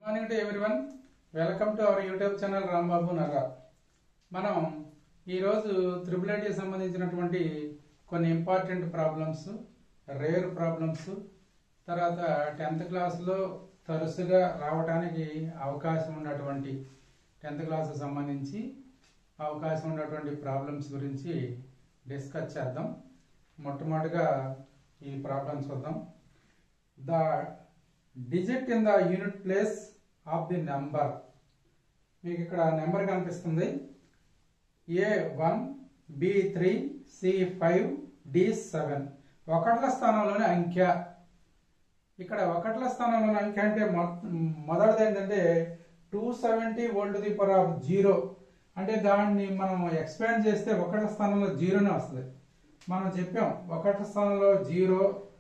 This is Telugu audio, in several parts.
Morning to everyone welcome to our YouTube channel Rambabu Narra మనం ఈరోజు త్రిబుల్ ఐటీకి సంబంధించినటువంటి కొన్ని ఇంపార్టెంట్ ప్రాబ్లమ్స్ రేర్ ప్రాబ్లమ్స్ తర్వాత టెన్త్ క్లాస్లో తరచుగా రావడానికి అవకాశం ఉన్నటువంటి టెన్త్ క్లాస్కి సంబంధించి అవకాశం ఉన్నటువంటి ప్రాబ్లమ్స్ గురించి డిస్కస్ చేద్దాం మొట్టమొదటిగా ఈ ప్రాబ్లమ్స్ చూద్దాం the digit in the unit place of the number మీకు ఇక్కడ నెంబర్ కనిపిస్తుంది A one B three C five D seven ఒకట్ల స్థానంలోని అంకె ఇక్కడ ఒకట్ల స్థానంలోని అంకె అంటే మొ- మొదటిది ఏంటంటే two seventy whole the power of zero అంటే దాన్ని మనం ఎక్స్పాండ్ చేస్తే ఒకట్ల స్థానంలో జీరోనే వస్తుంది మనం చెప్పాం ఒకటి స్థానంలో జీరో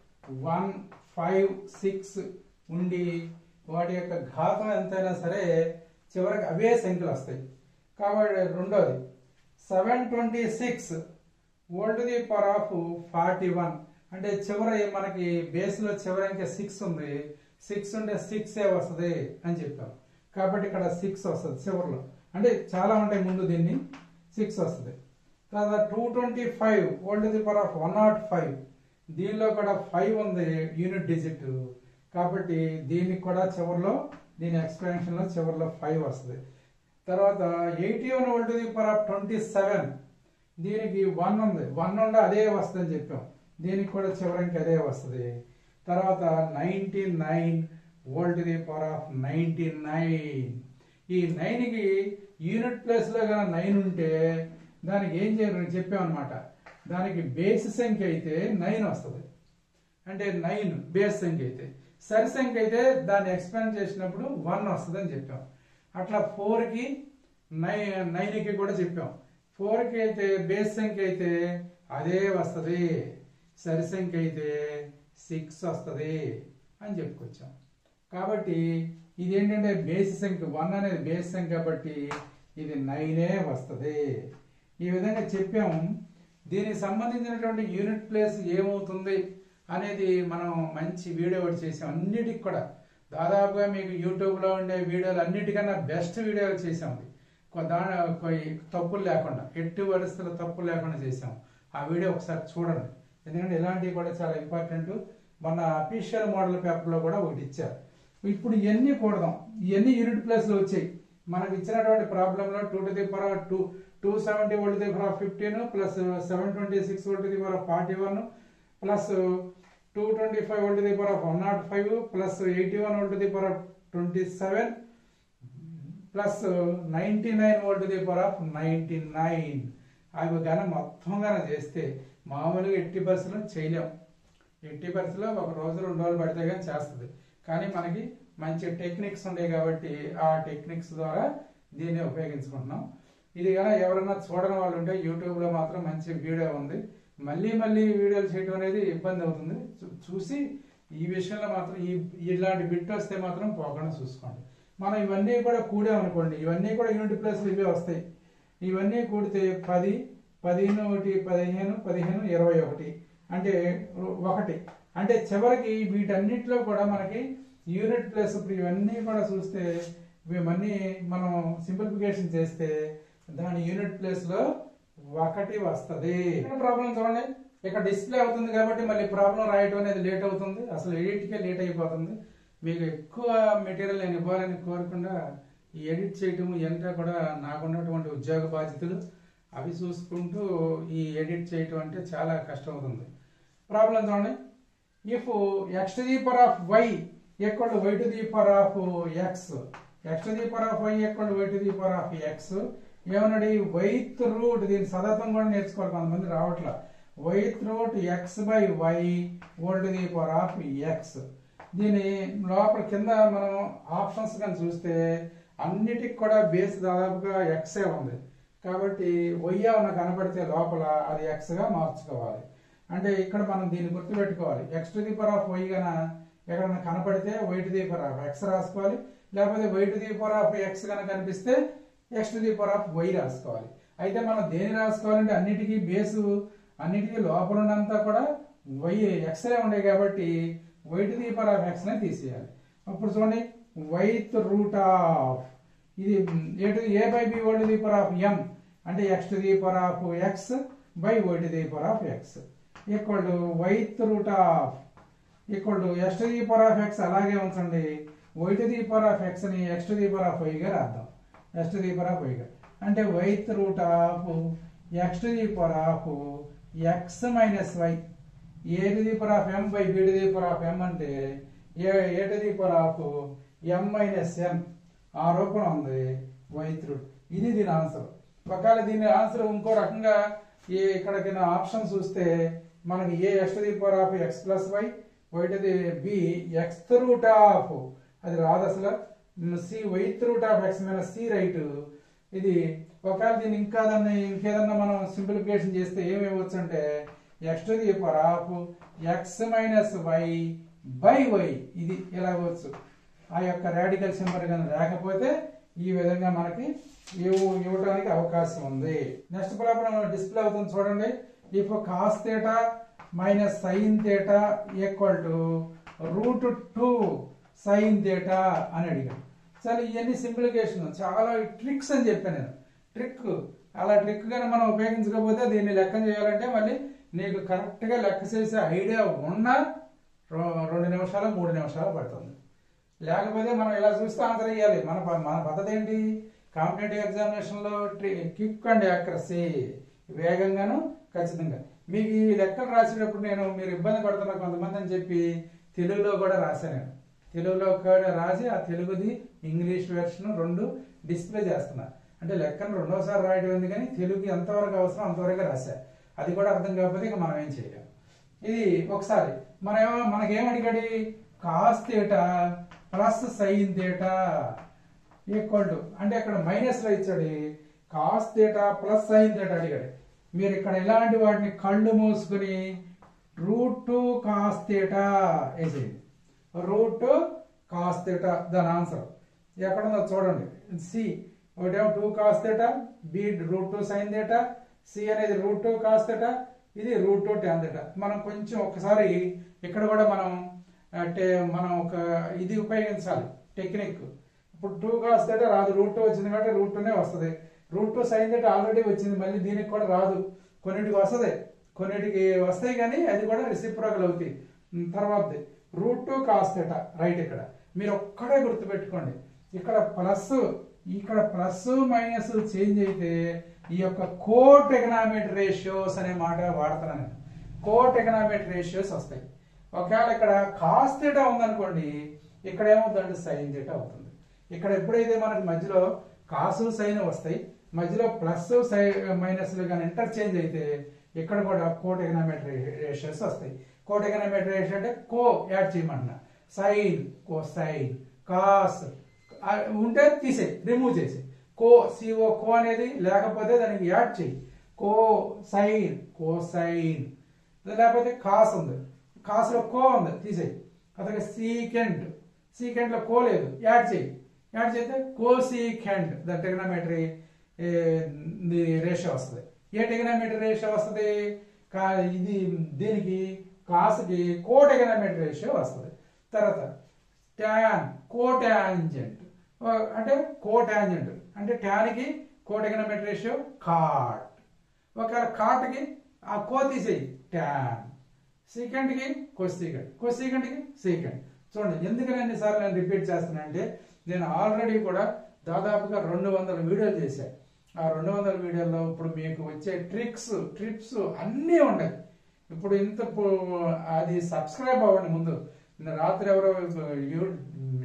వన్ ఫైవ్ సిక్స్ ఉండి వాటి యొక్క ఘాతం ఎంతైనా సరే చివరికి అవే సంఖ్యలు వస్తాయి కాబట్టి రెండోది seven twenty six whole the power of forty one అంటే చివరి మనకి బేస్ లో చివరి ఇంకా సిక్స్ ఉంది సిక్స్ ఉంటే సిక్స్ ఏ వస్తుంది అని చెప్పాం కాబట్టి ఇక్కడ సిక్స్ వస్తుంది చివరిలో అంటే చాలా ఉంటాయి ముందు దీన్ని సిక్స్ వస్తుంది తర్వాత two twenty five whole the power of one nought five దీనిలో కూడా ఫైవ్ ఉంది యూనిట్ డిజిట్ కాబట్టి దీనికి కూడా చివరిలో దీని ఎక్స్పాన్షన్ లో చివరిలో ఫైవ్ వస్తుంది తర్వాత eighty one whole the power of twenty seven దీనికి వన్ ఉంది వన్ ఉండే అదే వస్తుంది అని చెప్పాం దీనికి కూడా చివరికి అదే వస్తుంది తర్వాత ninety nine whole the power of ninety nine ఈ నైన్కి యూనిట్ ప్లేస్ లో కనుక నైన్ ఉంటే దానికి ఏం చేయాలని చెప్పామన్నమాట దానికి బేస్ సంఖ్య అయితే నైన్ వస్తుంది అంటే నైన్ బేస్ సంఖ్య అయితే సరి సంఖ్య అయితే దాన్ని ఎక్స్పాండ్ చేసినప్పుడు వన్ వస్తుంది అని చెప్పాం అట్లా ఫోర్కి నైన్ నైన్కి కూడా చెప్పాం ఫోర్కి అయితే బేస్ సంఖ్య అయితే అదే వస్తుంది సరి సంఖ్య అయితే సిక్స్ వస్తుంది అని చెప్పుకొచ్చాం కాబట్టి ఇది ఏంటంటే బేస్ సంఖ్య వన్ అనేది బేస్ సంఖ్య కాబట్టి ఇది నైనే వస్తుంది ఈ విధంగా చెప్పాము దీనికి సంబంధించినటువంటి యూనిట్ ప్లేస్ ఏమవుతుంది అనేది మనం మంచి వీడియో ఒకటి చేసాం అన్నిటికి కూడా దాదాపుగా మీకు యూట్యూబ్లో ఉండే వీడియోలు అన్నిటికన్నా బెస్ట్ వీడియోలు చేసాం ఇది. కొ- దాని కొయి తప్పులు లేకుండా ఎట్టి పరిస్థితుల్లో తప్పులు లేకుండా చేసాం ఆ వీడియో ఒకసారి చూడండి ఎందుకంటే ఇలాంటివి కూడా చాలా ఇంపార్టెంట్ మొన్న అఫీషియల్ మోడల్ పేపర్లో కూడా ఒకటి ఇచ్చారు ఇప్పుడు ఇవన్నీ కూడదాం ఇవన్నీ యూనిట్ ప్లేస్లో వచ్చాయి మనకి ఇచ్చినటువంటి ప్రాబ్లంలో two to the power two two seventy whole the power fifteen plus seven twenty six whole the power forty one plus two twenty five whole the power one nought five plus eighty one whole the power twenty seven plus ninety nine whole the power of ninety nine అవి కానీ మొత్తం కానీ చేస్తే మామూలుగా ఎట్టి బస్సులో చేయలేం ఎట్టి బస్సులో ఒక రోజు రెండు రోజులు పడితే కానీ చేస్తుంది కానీ మనకి మంచి టెక్నిక్స్ ఉన్నాయి కాబట్టి ఆ టెక్నిక్స్ ద్వారా దీన్ని ఉపయోగించుకుంటున్నాం ఇది కానీ ఎవరైనా చూడని వాళ్ళు ఉంటే యూట్యూబ్లో మాత్రం మంచి వీడియో ఉంది మళ్ళీ మళ్ళీ వీడియోలు చేయడం అనేది ఇబ్బంది అవుతుంది చూ- చూసి ఈ విషయంలో మాత్రం ఈ ఇలాంటి బిట్ వస్తే మాత్రం పోకుండా చూసుకోండి మనం ఇవన్నీ కూడా కూడామనుకోండి ఇవన్నీ కూడా యూనిట్ ప్లేస్లు ఇవే వస్తాయి ఇవన్నీ కూడితే పది పదిహేను ఒకటి పదిహేను పదిహేను ఇరవై ఒకటి అంటే ఒకటి అంటే చివరికి వీటన్నిటిలో కూడా మనకి యూనిట్ ప్లేస్ ఇప్పుడు ఇవన్నీ కూడా చూస్తే ఇవన్నీ మనం సింప్లిఫికేషన్ చేస్తే దాని యూనిట్ ప్లేస్ లో ఒకటి వస్తది ప్రాబ్లం చూడండి ఇక్కడ డిస్ప్లే అవుతుంది కాబట్టి మళ్ళీ ప్రాబ్లం రాయటం అనేది లేట్ అవుతుంది అసలు ఎడిట్కే లేట్ అయిపోతుంది మీకు ఎక్కువ మెటీరియల్ నేను ఇవ్వాలని కోరకుండా ఈ ఎడిట్ చేయటం ఇదంతా కూడా నాకున్నటువంటి ఉద్యోగ బాధ్యతలు అవి చూసుకుంటూ ఈ ఎడిట్ చేయటం అంటే చాలా కష్టం అవుతుంది ప్రాబ్లం చూడండి if x to the power of y equal to y to the power of x x to the power of y equal to y to the power of x ఏమన్నాడు వైత్ రూట్ దీని సదతం కూడా నేర్చుకోవాలి కొంతమంది రావట్లా yth root x by y whole the power of x దీని లోపల కింద మనం ఆప్షన్స్ కానీ చూస్తే అన్నిటికి కూడా బేస్ దాదాపుగా ఎక్సే ఉంది కాబట్టి వయ్య ఉన్న కనపడితే లోపల అది ఎక్స్ గా మార్చుకోవాలి అంటే ఇక్కడ మనం దీన్ని గుర్తుపెట్టుకోవాలి x to the power of y గన ఎక్కడన్నా కనపడితే y to the power of x రాసుకోవాలి లేకపోతే y to the power of x కనుక కనిపిస్తే x to the power of y రాసుకోవాలి అయితే మనం దేని రాసుకోవాలంటే అన్నిటికీ బేసు అన్నిటికీ లోపల ఉన్నంతా కూడా వై ఎక్స్రే ఉండే కాబట్టి y to the power of x నే తీసేయాలి అప్పుడు చూడండి వైత్ రూట్ ఆఫ్ ఇది a to a by b whole the power of m అంటే x to the power of x by o to the power of x equal to yth root of equal to x to the power of x అలాగే ఉంచండి y to the power of x ని x to the power of వైగా రాద్దాం x to the power of వైగా అంటే yth root of x to the power of x minus y a to the power of m by b to the power of m అంటే a a to the power of m minus m ఆ రూపం ఉంది వైత్ రూట్ ఇది దీని ఆన్సర్ ఒకవేళ దీని ఆన్సర్ ఇంకో రకంగా ఈ ఇక్కడికి నా ఆప్షన్ చూస్తే మనకి a x to the power of x plus y y to the b x root of అది రాదు అసలు C yth root of x minus C right ఇది ఒకవేళ దీన్ని ఇంకా దాన్ని ఇంకేదన్నా మనం సింప్లిఫికేషన్ చేస్తే ఏమి ఇవ్వచ్చు అంటే x to the power of x minus y by y ఇది ఇలా ఇవ్వచ్చు ఆ యొక్క రాడికల్ సింబల్ కానీ లేకపోతే ఈ విధంగా మనకి ఇవ్వ- ఇవ్వడానికి అవకాశం ఉంది నెక్స్ట్ ప్రాబ్లం డిస్ప్లే అవుతుంది చూడండి if cos theta minus sine theta equal to root two sine theta అని అడిగాను సరే ఇవన్నీ సింప్లికేషన్ చాలా ట్రిక్స్ అని చెప్పాను నేను ట్రిక్ అలా ట్రిక్ కానీ మనం ఉపయోగించకపోతే దీన్ని లెక్క చేయాలంటే మళ్ళీ నీకు కరెక్ట్గా లెక్క చేసే ఐడియా ఉన్నా రో- రెండు నిమిషాలు మూడు నిమిషాలు పడుతుంది లేకపోతే మనం ఇలా చూస్తే ఆన్సర్ ఇవ్వాలి మన ప- మన పద్ధతి ఏంటి కాంపిటేటివ్ ఎగ్జామినేషన్ లో క్విక్ అండ్ యాక్రసీ వేగంగాను ఖచ్చితంగా మీకు ఈ లెక్కలు రాసేటప్పుడు నేను మీరు ఇబ్బంది పడుతున్న కొంతమంది అని చెప్పి తెలుగులో కూడా రాశాను నేను తెలుగులో కూడా రాసి ఆ తెలుగుది ఇంగ్లీష్ వెర్షన్ రెండు డిస్ప్లే చేస్తున్నా అంటే లెక్కను రెండోసారి రాయడం ఉంది కానీ తెలుగు ఎంతవరకు అవసరం అంతవరకు రాశా అది కూడా అర్థం కాకపోతే ఇక మనం ఏం చేయలేం ఇది ఒకసారి మనమేమో మనకేం అడిగాడు cos theta plus sine theta equal to అంటే అక్కడ మైనస్ లో ఇచ్చాడు cos theta plus sine theta అడిగాడు మీరు ఇక్కడ ఇలాంటి వాటిని కళ్ళు మూసుకుని రూట్ టూ కాస్ తేటా వేసేయండి రూట్ టూ కాస్ తేటా దాని ఆన్సర్ ఎక్కడ ఉందో చూడండి సి ఒకటేమో two cos theta B root two sine theta C అనేది రూట్ టూ కాస్ తేటా ఇది రూట్ టూ ట్యాన్ తేటా మనం కొంచెం ఒకసారి ఇక్కడ కూడా మనం అంటే మనం ఒక ఇది ఉపయోగించాలి టెక్నిక్ ఇప్పుడు టూ కాస్ తేటా రాదు రూట్ టూ వచ్చింది కాబట్టి రూట్ టూనే వస్తుంది root two sine theta already వచ్చింది మళ్ళీ దీనికి కూడా రాదు కొన్నిటికి వస్తుంది కొన్నిటికి వస్తాయి కానీ అది కూడా రిసిప్రోకల్ అవుతాయి ఉమ్, తర్వాతది root two cos theta right ఇక్కడ మీరు ఒక్కడే గుర్తుపెట్టుకోండి ఇక్కడ ప్లస్ ఇక్కడ ప్లస్ మైనస్ చేంజ్ అయితే ఈ యొక్క కోట్ ఎకనామిక్ రేషియోస్ అనే మాట వాడుతున్నాను నేను కోట్ ఎకనామిక్ రేషియోస్ వస్తాయి ఒకవేళ ఇక్కడ కాస్ థీటా ఉందనుకోండి ఇక్కడ ఏమవుతుందంటే సైన్ థీటా అవుతుంది ఇక్కడ ఎప్పుడైతే మనకి మధ్యలో కాసు సైన్ వస్తాయి మధ్యలో ప్లస్ సై మైనస్లు కానీ ఇంటర్చేంజ్ అయితే ఇక్కడ కూడా కోట్ ఎకనామిక్ రేషియోస్ వస్తాయి కోట్ ఎకనామిక్ రేషియో అంటే కో యాడ్ చేయమంటున్నా సైన్ కో సైన్ కాస్ ఆ, ఉంటే తీసే రిమూవ్ చేసి కో సిఓ కో అనేది లేకపోతే దానికి యాడ్ చేయి కో సైన్ కో సైన్ లేకపోతే కాస్ ఉంది కాసులో కో ఉంది తీసేయి అతనికి సీకెంట్ సీకెంట్ లో కో లేదు యాడ్ చేయి యాడ్ చేస్తే co secant the trigonometry ratio వస్తుంది ఏ టెగ్నామెట్రీ రేషియో వస్తుంది కా ఇది దీనికి కాసుకి కో టెగ్నామెట్రీ రేషియో వస్తుంది తర్వాత ట్యాన్ కో ట్యాంజెంట్ అంటే కో ట్యాంజెంట్ అంటే ట్యాన్కి కో టెగ్నామెట్రీ రేషియో కాట్ ఒకవేళ కాట్కి ఆ కో తీసేయి ట్యాన్ సీకెండ్కి కొసీకెండ్ కొసీకెండ్కి సీకెండ్ చూడండి ఎందుకని ఎన్నిసార్లు నేను రిపీట్ చేస్తున్నానంటే నేను ఆల్రెడీ కూడా దాదాపుగా రెండు వందల వీడియోలు చేశాను ఆ రెండు వందల వీడియోల్లో ఇప్పుడు మీకు వచ్చే ట్రిక్స్ ట్రిప్స్ అన్నీ ఉన్నాయి ఇప్పుడు ఇంత పు- అది సబ్స్క్రైబ్ అవ్వండి ముందు నిన్న రాత్రి ఎవరో యూ-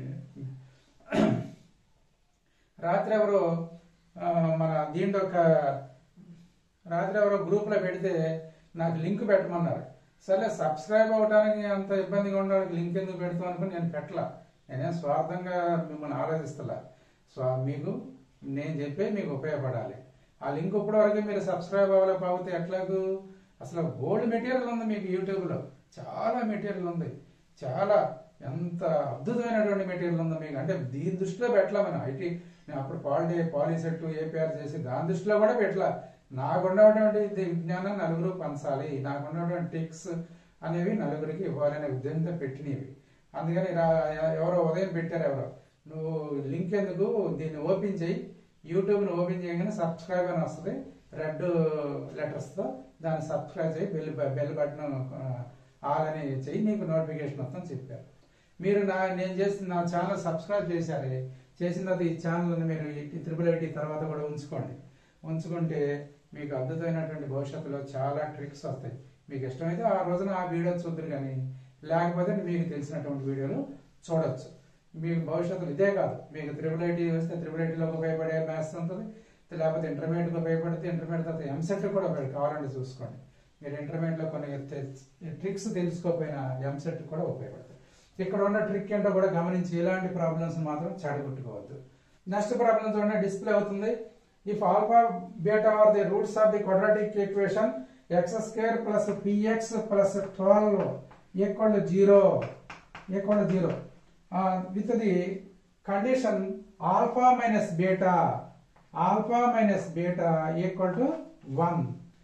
రాత్రి ఎవరో ఆ, మన దీంట్లో ఒక రాత్రి ఎవరో గ్రూప్లో పెడితే నాకు లింక్ పెట్టమన్నారు సరే సబ్స్క్రైబ్ అవడానికి అంత ఇబ్బందిగా ఉండడానికి లింక్ ఎందుకు పెడతాం అనుకుని నేను పెట్టలా నేనేం స్వార్థంగా మిమ్మల్ని ఆలోచిస్తలా సో మీకు నేను చెప్పే మీకు ఉపయోగపడాలి ఆ లింక్ ఇప్పటివరకు మీరు సబ్స్క్రైబ్ అవ్వలేకపోతే ఎట్లాగూ అసలు గోల్డ్ మెటీరియల్ ఉంది మీకు యూట్యూబ్లో చాలా మెటీరియల్ ఉంది చాలా ఎంత అద్భుతమైనటువంటి మెటీరియల్ ఉంది మీకు అంటే దీని దృష్టిలో పెట్టలా మనం ఐటీ నేను అప్పుడు పాలిటీ పాలిసెట్ ఏపీఆర్ చేసి దాని దృష్టిలో కూడా పెట్టలా నాకున్నటువంటి ఇది విజ్ఞానం నలుగురు పంచాలి నాకున్నటువంటి టిక్స్ అనేవి నలుగురికి ఇవ్వాలనే ఉద్దేశంతో పెట్టినవి అందుకని రా- ఎవరో ఉదయం పెట్టారు ఎవరో నువ్వు లింక్ ఎందుకు దీన్ని ఓపెన్ చేయి యూట్యూబ్ని ఓపెన్ చేయగానే సబ్స్క్రైబ్ అని వస్తుంది రెడ్ లెటర్స్తో దాన్ని సబ్స్క్రైబ్ చేయి బెల్ బెల్ బటన్ ఆల్ అని చెయ్యి నీకు నోటిఫికేషన్ వస్తాం చెప్పారు మీరు నా నేను చేసిన నా ఛానల్ సబ్స్క్రైబ్ చేశారు చేసిన తర్వాత ఈ ఛానల్ని మీరు ఈ త్రిపుల్ ఐటీ తర్వాత కూడా ఉంచుకోండి ఉంచుకుంటే మీకు అద్భుతమైనటువంటి భవిష్యత్తులో చాలా ట్రిక్స్ వస్తాయి మీకు ఇష్టమైతే ఆ రోజున ఆ వీడియో చూద్దరు కానీ లేకపోతే మీకు తెలిసినటువంటి వీడియోలు చూడొచ్చు మీకు భవిష్యత్తులో ఇదే కాదు మీకు త్రిపుల్ ఐటీ వస్తే త్రిపుల్ ఐటీలోకి ఉపయోగపడే మ్యాథ్స్ ఉంటుంది లేకపోతే ఇంటర్మీడియట్కి ఉపయోగపడితే ఇంటర్మీడియట్ తర్వాత ఎంసెట్ కూడా ఉపయోగ- కావాలంటే చూసుకోండి మీరు ఇంటర్మీడియట్లో కొన్ని ట్రిక్స్ తెలుసుకోకపోయినా ఎంసెట్ కూడా ఉపయోగపడుతుంది ఇక్కడ ఉన్న ట్రిక్ ఏంటో కూడా గమనించి ఇలాంటి ప్రాబ్లమ్స్ మాత్రం చెడగొట్టుకోవద్దు నెక్స్ట్ ప్రాబ్లం చూడండి డిస్ప్లే అవుతుంది if alpha beta are the roots of the quadratic equation x square plus p x plus twelve equal to zero equal to zero with the condition alpha minus beta alpha minus beta equal to one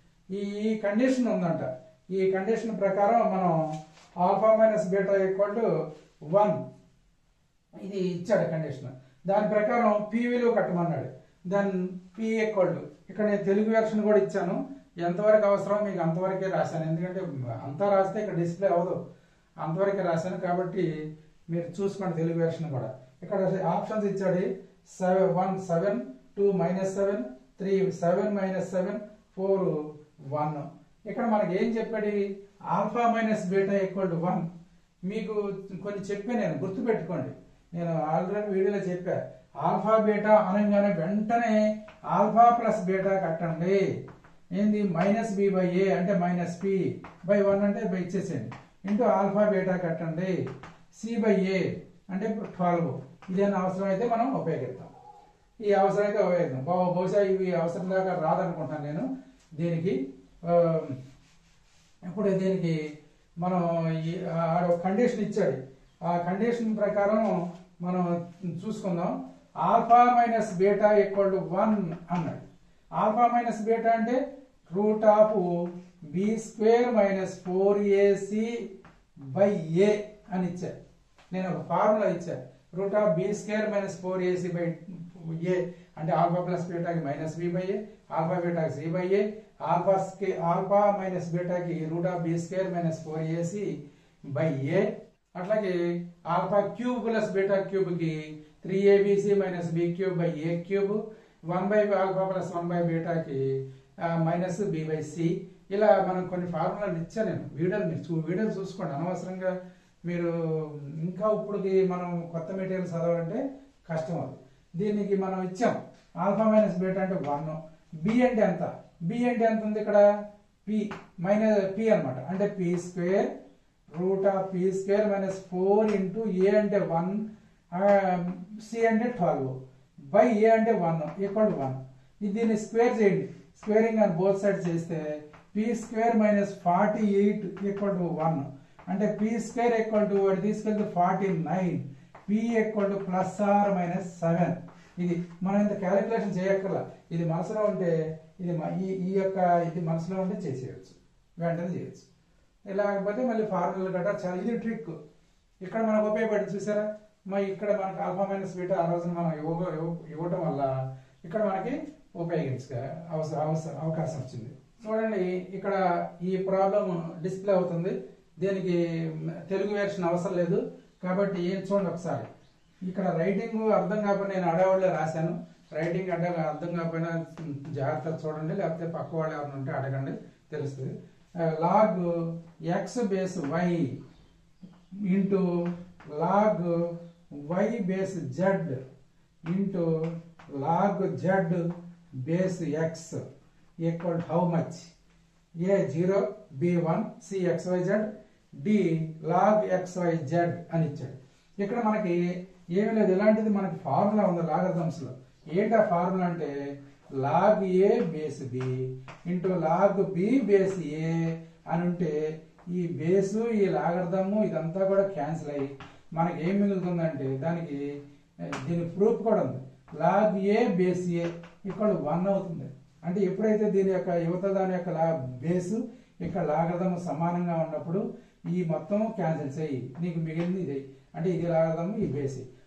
ఈ కండిషన్ ఉందంట ఈ కండిషన్ ప్రకారం మనం alpha minus beta equal to one ఇది ఇచ్చాడు కండిషన్ దాని ప్రకారం పి విలువ కట్టమన్నాడు దాని పి ఈక్వల్ టు ఇక్కడ నేను తెలుగు వెర్షన్ కూడా ఇచ్చాను ఎంతవరకు అవసరం మీకు అంతవరకే రాశాను ఎందుకంటే అంతా రాస్తే ఇక్కడ డిస్ప్లే అవ్వదు అంతవరకే రాశాను కాబట్టి మీరు చూసుకోండి తెలుగు వెర్షన్ కూడా ఇక్కడ ఆప్షన్స్ ఇచ్చాడు seven one seven two minus seven three seven minus seven four one ఇక్కడ మనకి ఏం చెప్పాడు alpha minus beta equal to one మీకు కొన్ని చెప్పాను నేను గుర్తుపెట్టుకోండి నేను ఆల్రెడీ వీడియోలో చెప్పా ఆల్ఫా బీటా అనగానే వెంటనే ఆల్ఫా ప్లస్ బీటా కట్టండి ఏంది మైనస్ బి బై ఏ అంటే మైనస్ పి బై వన్ అంటే బై ఇచ్చేసేయండి ఇంటూ ఆల్ఫా బీటా కట్టండి సి బై ఏ అంటే ట్వెల్వ్ ఇదేనా అవసరం అయితే మనం ఉపయోగిస్తాం ఈ అవసరం అయితే ఉపయోగిస్తాం బహు- బహుశా ఇవి అవసరం దాకా రాదనుకుంటాను నేను దీనికి ఆ, ఇప్పుడు దీనికి మనం ఈ- ఆడ ఒక కండిషన్ ఇచ్చాడు ఆ కండిషన్ ప్రకారం మనం చూసుకుందాం alpha minus beta equal to one అన్నాడు ఆల్ఫా మైనస్ బీటా అంటే root of b square minus four a c by a అని ఇచ్చారు నేను ఒక ఫార్ములా ఇచ్చాను root of b square minus four a c by a అంటే ఆల్ఫా ప్లస్ బీటాకి minus b by a alpha బీటాకి సి బై ఏ ఆల్ఫా స్కే ఆల్ఫా మైనస్ బీటాకి root of b square minus four a c by a అట్లాగే alpha cube plus beta cube కి three a b c minus b cube by a cube one by alpha plus one by బీటాకి మైనస్ బి బై సి ఇలా మనం కొన్ని ఫార్ములాలు ఇచ్చాను నేను వీడియోలు మీరు చూ వీడియోలు చూసుకోండి అనవసరంగా మీరు ఇంకా ఇప్పుడుకి మనం కొత్త మెటీరియల్ చదవాలంటే కష్టం అది దీనికి మనం ఇచ్చాం ఆల్ఫా మైనస్ బీటా అంటే వన్ బి అంటే ఎంత బి అంటే ఎంత ఉంది ఇక్కడ పి మైనస్ పి అన్నమాట అంటే p square root of p square minus four into a అంటే వన్ సి అంటే ట్వెల్వ్ బై ఏ అంటే వన్ ఈక్వల్ టు వన్ దీన్ని స్క్వేర్ చేయండి స్క్వేరింగ్ అని బోత్ సైడ్ చేస్తే p square minus forty eight equal to one అంటే పి స్క్వేర్ ఈక్వల్ టు వాడు తీసుకెళ్తే forty nine p equal to plus or minus seven ఇది మనం ఇంత క్యాలిక్యులేషన్ చేయక్కర్లా ఇది మనసులో ఉంటే ఇది మ- ఈ ఈ యొక్క ఇది మనసులో ఉంటే చేసేయచ్చు వెంటనే చేయొచ్చు లేకపోతే మళ్ళీ ఫార్ములా గట్రా చాలా ఇది ట్రిక్ ఇక్కడ మనకు ఉపయోగపడింది చూసారా మరి ఇక్కడ మనకి ఆల్ఫా మైనస్ బీటా ఆ రోజున మనం ఇవ్వ ఇవ్వ- ఇవ్వటం వల్ల ఇక్కడ మనకి ఉపయోగించ అవసరం అవసరం అవకాశం వచ్చింది చూడండి ఇక్కడ ఈ ప్రాబ్లం డిస్ప్లే అవుతుంది దీనికి తెలుగు వెర్షన్ అవసరం లేదు కాబట్టి ఏం చూడండి ఒకసారి ఇక్కడ రైటింగ్ అర్థం కాకపోయినా నేను అడవాళ్ళే రాశాను రైటింగ్ అడ్డ అర్థం కాకపోయినా జాగ్రత్తగా చూడండి లేకపోతే పక్క వాళ్ళు ఎవరైనా ఉంటే అడగండి తెలుస్తుంది log x base y into log y base z into log z base x equal how much a zero b one c x y z d log x y z అని ఇచ్చాడు ఇక్కడ మనకి ఏమీ లేదు ఇలాంటిది మనకి ఫార్ములా ఉంది లాగర్థమ్స్ లో ఏంటి ఆ ఫార్ములా అంటే log a base b into log b base a అని ఉంటే ఈ బేసు ఈ లాగర్థము ఇదంతా కూడా క్యాన్సిల్ అయ్యి మనకి ఏం మిగులుతుందంటే దానికి eh, దీని ప్రూఫ్ కూడా ఉంది లాగ్ ఏ బేస్ ఏ ఇక్కడ వన్ అవుతుంది అంటే ఎప్పుడైతే దీని యొక్క యువత దాని యొక్క లా బేసు ఇక్కడ లాగర్థము సమానంగా ఉన్నప్పుడు ఈ మొత్తం క్యాన్సిల్ చేయి నీకు మిగిలింది ఇది అంటే ఇది లాగర్థము ఈ బేసి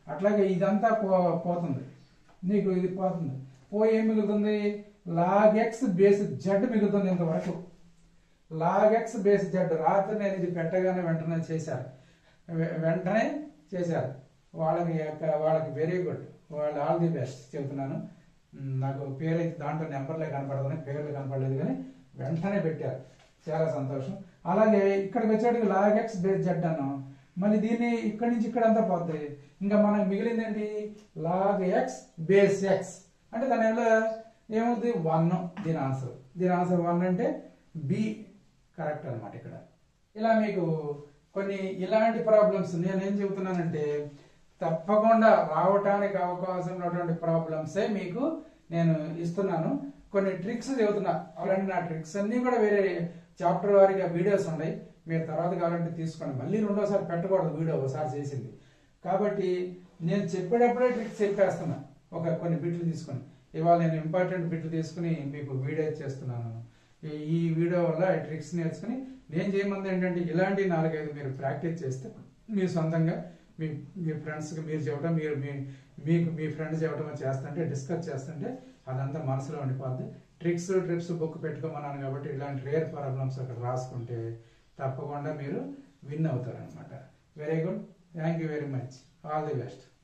అట్లాగే ఇదంతా పో పోతుంది నీకు ఇది పోతుంది పోయి ఏం మిగులుతుంది లాగ్ ఎక్స్ బేస్ జెడ్ మిగులుతుంది ఇంతవరకు లాగ్ ఎక్స్ బేస్ జెడ్ రాత్రి నేను ఇది పెట్టగానే వెంటనే చేశారు వె- వెంటనే చేశారు వాళ్ళకి యొక్క- వాళ్ళకి వెరీ గుడ్ వాళ్ళు ఆల్ ది బెస్ట్ చెబుతున్నాను మ్, నాకు పేరు అయితే దాంట్లో నెంబర్లే కనపడుతున్నాయి పేర్లు కనపడలేదు కానీ వెంటనే పెట్టారు చాలా సంతోషం అలాగే ఇక్కడికి వచ్చేటికి లాగ్ ఎక్స్ బేస్ జెడ్ అన్నాం మళ్ళీ దీన్ని ఇక్కడి నుంచి ఇక్కడ అంతా పోద్ది ఇంకా మనకు మిగిలింది ఏంటి లాగ్ ఎక్స్ బేస్ ఎక్స్ అంటే దాని వల్ల ఏమవుతుంది వన్ దీని ఆన్సర్ దీని ఆన్సర్ వన్ అంటే బి కరెక్ట్ అన్నమాట ఇక్కడ ఇలా మీకు కొన్ని ఇలాంటి ప్రాబ్లమ్స్ నేనేం చెబుతున్నానంటే తప్పకుండా రావటానికి అవకాశం ఉన్నటువంటి ప్రాబ్లమ్సే మీకు నేను ఇస్తున్నాను కొన్ని ట్రిక్స్ చెబుతున్నా అలాంటి నా ట్రిక్స్ అన్నీ కూడా వేరే చాప్టర్ వారిగా వీడియోస్ ఉన్నాయి మీరు తర్వాత కావాలంటే తీసుకోండి మళ్ళీ రెండోసారి పెట్టకూడదు వీడియో ఒకసారి చేసింది కాబట్టి నేను చెప్పేటప్పుడే ట్రిక్స్ చెప్పేస్తున్నా ఒక కొన్ని బిట్లు తీసుకొని ఇవాళ నేను ఇంపార్టెంట్ బిట్లు తీసుకుని మీకు వీడియో చేస్తున్నాను ఈ- ఈ వీడియో వల్ల ఈ ట్రిక్స్ నేర్చుకుని నేను చేయమంది ఏంటంటే ఇలాంటి నాలుగైదు మీరు ప్రాక్టీస్ చేస్తే మీ సొంతంగా మీ మీ ఫ్రెండ్స్కి మీరు చెప్పడం మీరు మీ మీకు మీ ఫ్రెండ్స్ చెప్పడం చేస్తుంటే డిస్కస్ చేస్తుంటే అదంతా మనసులో ఉండిపోద్ది ట్రిక్స్ ట్రిప్స్ బుక్ పెట్టుకోమన్నాను కాబట్టి ఇలాంటి రేర్ ప్రాబ్లమ్స్ అక్కడ రాసుకుంటే తప్పకుండా మీరు విన్ అవుతారు అనమాట very good thank you very much all the best